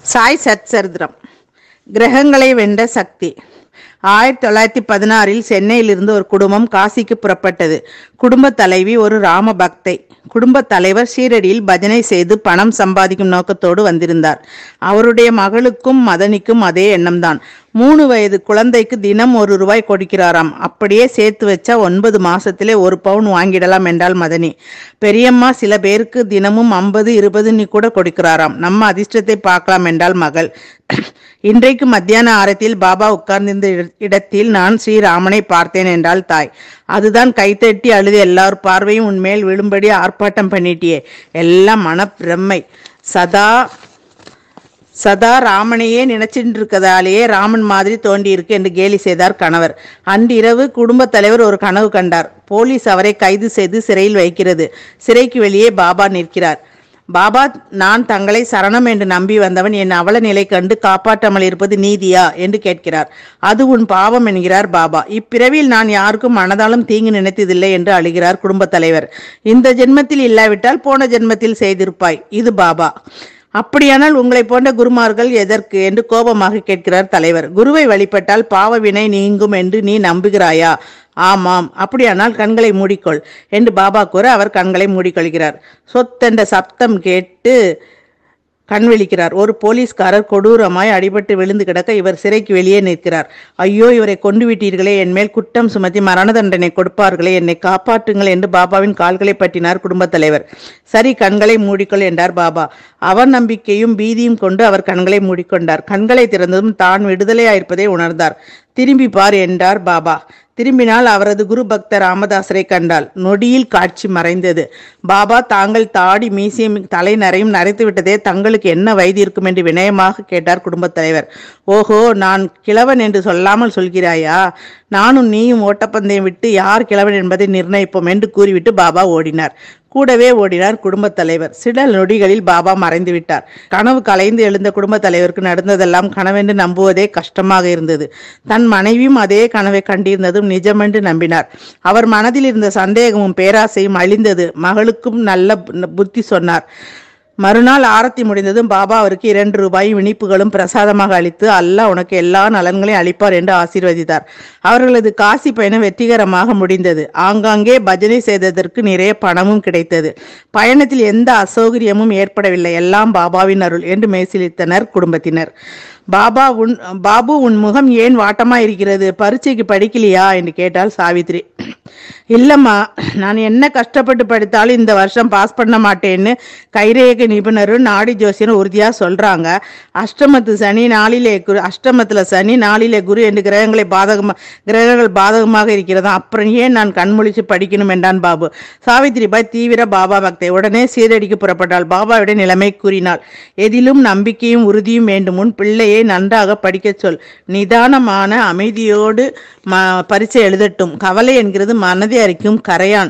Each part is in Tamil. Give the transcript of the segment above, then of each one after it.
சாய் சச்சரித்திரம் கிரகங்களை வென்ற சக்தி ஆயிரத்தி தொள்ளாயிரத்தி பதினாறில் சென்னையிலிருந்து ஒரு குடும்பம் காசிக்கு புறப்பட்டது குடும்ப தலைவி ஒரு ராம பக்தை குடும்ப தலைவர் ஷீரடியில் பஜனை செய்து பணம் சம்பாதிக்கும் நோக்கத்தோடு வந்திருந்தார் அவருடைய மகளுக்கும் மதனிக்கும் அதே எண்ணம்தான் மூணு வயது குழந்தைக்கு தினம் ஒரு ரூபாய் கொடுக்கிறாராம் அப்படியே சேர்த்து வச்சா ஒன்பது மாசத்திலே ஒரு பவுன் வாங்கிடலாம் என்றால் மதனி பெரியம்மா சில பேருக்கு தினமும் ஐம்பது இருபதுன்னு கூட கொடுக்கிறாராம் நம்ம அதிர்ஷ்டத்தை பார்க்கலாம் என்றால் மகள் இன்றைக்கு மத்தியான ஆரத்தில் பாபா உட்கார்ந்திருந்த இட- இடத்தில் நான் ஸ்ரீராமனை பார்த்தேன் என்றால் தாய் அதுதான் கைத்தட்டி அழுது எல்லார் பார்வையும் உன்மேல் விழும்படி ஆர்ப்பாட்டம் பண்ணிட்டியே எல்லாம் மனப்பிரமை சதா சதா ராமனையே நினைச்சிட்டு இருக்கதாலேயே ராமன் மாதிரி தோண்டி இருக்கு என்று கேலி செய்தார் கணவர் அன்றிரவு குடும்பத் தலைவர் ஒரு கனவு கண்டார் போலீஸ் அவரை கைது செய்து சிறையில் வைக்கிறது சிறைக்கு வெளியே பாபா நிற்கிறார் பாபா நான் தங்களை சரணம் என்று நம்பி வந்தவன் என் அவல நிலை கண்டு காப்பாற்றாமல் இருப்பது நீதியா என்று கேட்கிறார் அது உன் பாவம் என்கிறார் பாபா இப்பிறவியில் நான் யாருக்கும் மனதாலும் தீங்கு நினைத்ததில்லை என்று அழுகிறார் குடும்பத் தலைவர் இந்த ஜென்மத்தில் இல்லாவிட்டால் போன ஜென்மத்தில் செய்திருப்பாய் இது பாபா அப்படியானால் உங்களை போன்ற குருமார்கள் எதற்கு என்று கோபமாக கேட்கிறார் தலைவர் குருவை வழிபட்டால் பாவ வினை நீங்கும் என்று நீ நம்புகிறாயா ஆமாம் அப்படியானால் கண்களை மூடிக்கொள் என்று பாபா கூற அவர் கண்களை மூடிக்கொள்கிறார் சொத்தென்ற சப்தம் கேட்டு கண் விழிக்கிறார் ஒரு போலீஸ்காரர் கொடூரமாய் அடிபட்டு விழுந்து கிடக்க இவர் சிறைக்கு வெளியே நிற்கிறார் ஐயோ இவரை கொண்டு விட்டீர்களே என் மேல் குற்றம் சுமத்தி மரண தண்டனை கொடுப்பார்களே என்னை காப்பாற்றுங்கள் என்று பாபாவின் கால்களை பற்றினார் குடும்பத் தலைவர் சரி கண்களை மூடிக்கொள் என்றார் பாபா அவர் நம்பிக்கையும் பீதியும் கொண்டு அவர் கண்களை மூடிக்கொண்டார் கண்களை திறந்ததும் தான் விடுதலையாயிருப்பதை உணர்ந்தார் திரும்பி பார் என்றார் பாபா திரும்பினால் அவரது குரு பக்தர் ராமதாசரை கண்டாள் நொடியில் காட்சி மறைந்தது பாபா தாங்கள் தாடி மீசியம் தலை நரையும் நரைத்து விட்டதே தங்களுக்கு என்ன வயது இருக்கும் என்று வினயமாக கேட்டார் குடும்பத் தலைவர் ஓஹோ நான் கிழவன் என்று சொல்லாமல் சொல்கிறாயா நானும் நீயும் ஓட்டப்பந்தயம் விட்டு யார் கிழவன் என்பதை நிர்ணயிப்போம் என்று கூறிவிட்டு பாபா ஓடினார் கூடவே ஓடினார் குடும்பத் தலைவர் சில நொடிகளில் பாபா மறைந்து விட்டார் கனவு கலைந்து எழுந்த குடும்பத் தலைவருக்கு நடந்ததெல்லாம் கனவென்று நம்புவதே கஷ்டமாக இருந்தது தன் மனைவியும் அதே கனவை கண்டிருந்ததும் நிஜமென்று நம்பினார் அவர் மனதில் இருந்த சந்தேகமும் பேராசையும் அழிந்தது மகளுக்கும் நல்ல புத்தி சொன்னார் மறுநாள் ஆரத்தி முடிந்ததும் பாபா அவருக்கு இரண்டு ரூபாயும் இனிப்புகளும் பிரசாதமாக அளித்து அல்லாஹ் உனக்கு எல்லா நலன்களையும் அளிப்பார் என்று ஆசீர்வதித்தார் அவர்களது காசி பயணம் வெற்றிகரமாக முடிந்தது ஆங்காங்கே பஜனை செய்ததற்கு நிறைய பணமும் கிடைத்தது பயணத்தில் எந்த அசௌகரியமும் ஏற்படவில்லை எல்லாம் பாபாவின் அருள் என்று மெய்சிலித்தனர் குடும்பத்தினர் பாபா உன் பாபு உன் முகம் ஏன் வாட்டமா இருக்கிறது பரீட்சைக்கு படிக்கலையா என்று கேட்டாள் சாவித்ரி இல்லம்மா நான் என்ன கஷ்டப்பட்டு படித்தாலும் இந்த வருஷம் பாஸ் பண்ண மாட்டேன்னு கைரேக நிபுணரும் நாடி ஜோசியரும் உறுதியா சொல்றாங்க அஷ்டமத்து சனி நாளிலே குரு அஷ்டமத்துல சனி நாளிலே குரு என்று கிரகங்களை பாதகமா கிரகங்கள் பாதகமாக இருக்கிறதா அப்புறம் ஏன் நான் கண்முழிச்சு படிக்கணும் என்றான் பாபு சாவித்திரிபாய் தீவிர பாபா பக்தை உடனே சீரடிக்கு புறப்பட்டாள் பாபாவிட நிலைமை கூறினாள் எதிலும் நம்பிக்கையும் உறுதியும் வேண்டும் உன் பிள்ளையை நன்றாக படிக்கச் சொல் நிதானமான அமைதியோடு ம பரீட்சை எழுதட்டும் கவலை என்கிறது மனதை அரிக்கும் கரையான்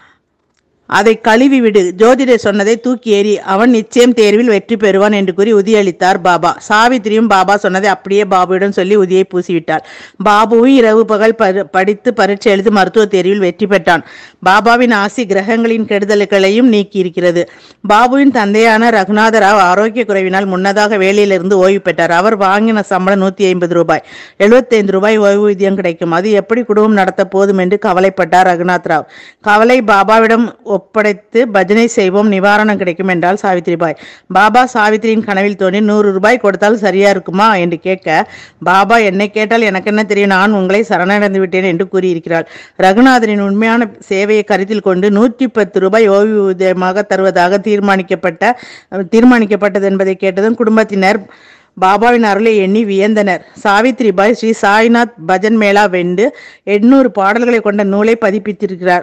அதை கழுவி விடு ஜோதிடர் சொன்னதை தூக்கி எறி அவன் நிச்சயம் தேர்வில் வெற்றி பெறுவான் என்று கூறி உதியளித்தார் பாபா சாவித்திரியும் பாபா சொன்னதை அப்படியே பாபுவிடம் சொல்லி உதியை பூசிவிட்டாள் பாபுவும் இரவு பகல் பரி- படித்து பரீட்சை எழுதி மருத்துவ தேர்வில் வெற்றி பெற்றான் பாபாவின் ஆசி கிரகங்களின் கெடுதல்களையும் நீக்கி இருக்கிறது பாபுவின் தந்தையான ரகுநாத ராவ் ஆரோக்கிய குறைவினால் முன்னதாக வேலையிலிருந்து ஓய்வு பெற்றார் அவர் வாங்கின சம்பளம் நூத்தி ஐம்பது ரூபாய் 75 ரூபாய் ஓய்வூதியம் கிடைக்கும் அது எப்படி குடும்பம் நடத்த போதும் என்று கவலைப்பட்டார் ரகுநாத் ராவ் கவலை பாபாவிடம் ஒப்படைத்து பஜனை செய்வோம் நிவாரணம் கிடைக்கும் என்றால் சாவித்திரிபாய் பாபா சாவித்திரியின் கனவில் தோன்றி நூறு ரூபாய் கொடுத்தால் சரியா இருக்குமா என்று கேட்க பாபா என்னை கேட்டால் எனக்கு என்ன தெரியும் நான் உங்களை சரணடைந்து விட்டேன் என்று கூறியிருக்கிறாள் ரகுநாதரின் உண்மையான சேவையை கருத்தில் கொண்டு நூற்றி பத்து ரூபாய் ஓய்வூதியமாக தருவதாக தீர்மானிக்கப்பட்ட தீர்மானிக்கப்பட்டது என்பதை கேட்டதும் குடும்பத்தினர் பாபாவின் அருளை எண்ணி வியந்தனர் சாவித்ரிபாய் ஸ்ரீ சாய்நாத் பஜன் மேளா வென்று எண்ணூறு பாடல்களை கொண்ட நூலை பதிப்பித்திருக்கிறார்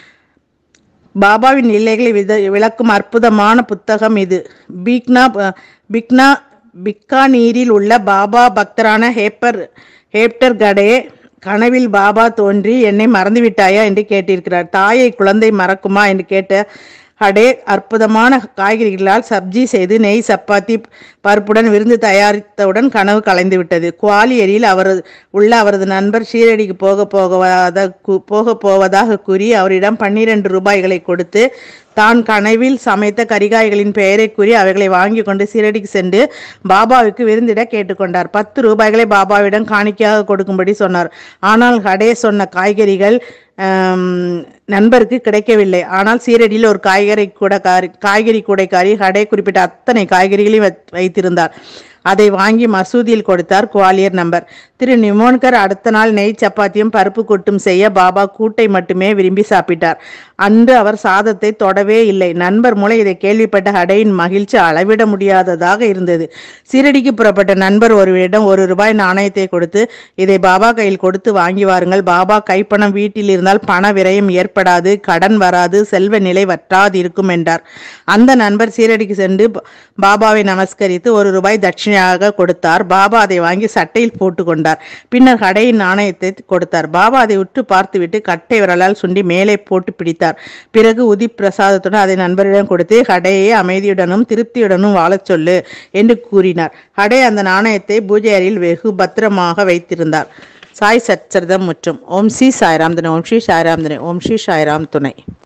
பாபாவின் நிலைகளை வித விளக்கும் அற்புதமான புத்தகம் இது பீக்னா பிக்னா பிக்கானீரில் உள்ள பாபா பக்தரான ஹேப்பர் ஹேப்டர் கடே கனவில் பாபா தோன்றி என்னை மறந்துவிட்டாயா என்று கேட்டிருக்கிறார் தாயை குழந்தை மறக்குமா என்று கேட்ட ஹடே அற்புதமான காய்கறிகளால் சப்ஜி செய்து நெய் சப்பாத்தி பருப்புடன் விருந்து தயாரித்தவுடன் கனவு கலைந்து விட்டது குவாலியரில் அவரது உள்ள அவரது நண்பர் ஷீரடிக்கு போக போகவதாக கு- போக போவதாக கூறி அவரிடம் பன்னிரண்டு ரூபாய்களை கொடுத்து தான் கனவில் சமைத்த கரிகாய்களின் பெயரை கூறி அவைகளை வாங்கி கொண்டு சீரடிக்கு சென்று பாபாவுக்கு விருந்திட கேட்டுக்கொண்டார் பத்து ரூபாய்களை பாபாவிடம் காணிக்கையாக கொடுக்கும்படி சொன்னார் ஆனால் ஹடே சொன்ன காய்கறிகள் ஆம், நண்பருக்கு கிடைக்கவில்லை ஆனால் சீரடியில் ஒரு காய்கறி கூடக்காரி காய்கறி கூடைக்காரி ஹடே குறிப்பிட்ட அத்தனை காய்கறிகளையும் வைத்- வைத்திருந்தார் அதை வாங்கி மசூதியில் கொடுத்தார் குவாலியர் நம்பர் திரு நிமோன்கர் அடுத்த நாள் நெய் சப்பாத்தியும் பருப்பு கொட்டும் செய்ய பாபா கூட்டை மட்டுமே விரும்பி சாப்பிட்டார் அன்று அவர் சாதத்தை தொடவே இல்லை நண்பர் மூலம் இதை கேள்விப்பட்ட ஹடையின் மகிழ்ச்சி அளவிட முடியாததாக இருந்தது சீரடிக்கு புறப்பட்ட நண்பர் ஒருவரிடம் ஒரு ரூபாய் நாணயத்தை கொடுத்து இதை பாபா கையில் கொடுத்து வாங்கி வாருங்கள் பாபா கைப்பணம் வீட்டில் இருந்தால் பண விரயம் ஏற்படாது கடன் வராது செல்வ நிலை வற்றாது இருக்கும் என்றார் அந்த நண்பர் சீரடிக்கு சென்று ப- பாபாவை நமஸ்கரித்து ஒரு ரூபாய் தட்சிணையாக கொடுத்தார் பாபா அதை வாங்கி சட்டையில் போட்டுக்கொண்டார் பின்னர் கடையின் நாணயத்தை கொடுத்தார் பாபா அதை உற்று பார்த்துவிட்டு கட்டை விரலால் சுண்டி மேலே போட்டு பிடித்தார் பிறகு உதி பிரசாதத்துடன் அதை நண்பரிடம் கொடுத்து ஹடையை அமைதியுடனும் திருப்தியுடனும் வாழச் சொல்லு என்று கூறினார் ஹடே அந்த நாணயத்தை பூஜை அறையில் வெகு பத்திரமாக வைத்திருந்தார் சாய் சச்சரிதம் முற்றும் ஓம் ஸ்ரீ சாய்ராம் துணை ஓம் ஸ்ரீ சாய்ராம் துணை ஓம் ஸ்ரீ சாய்ராம் துணை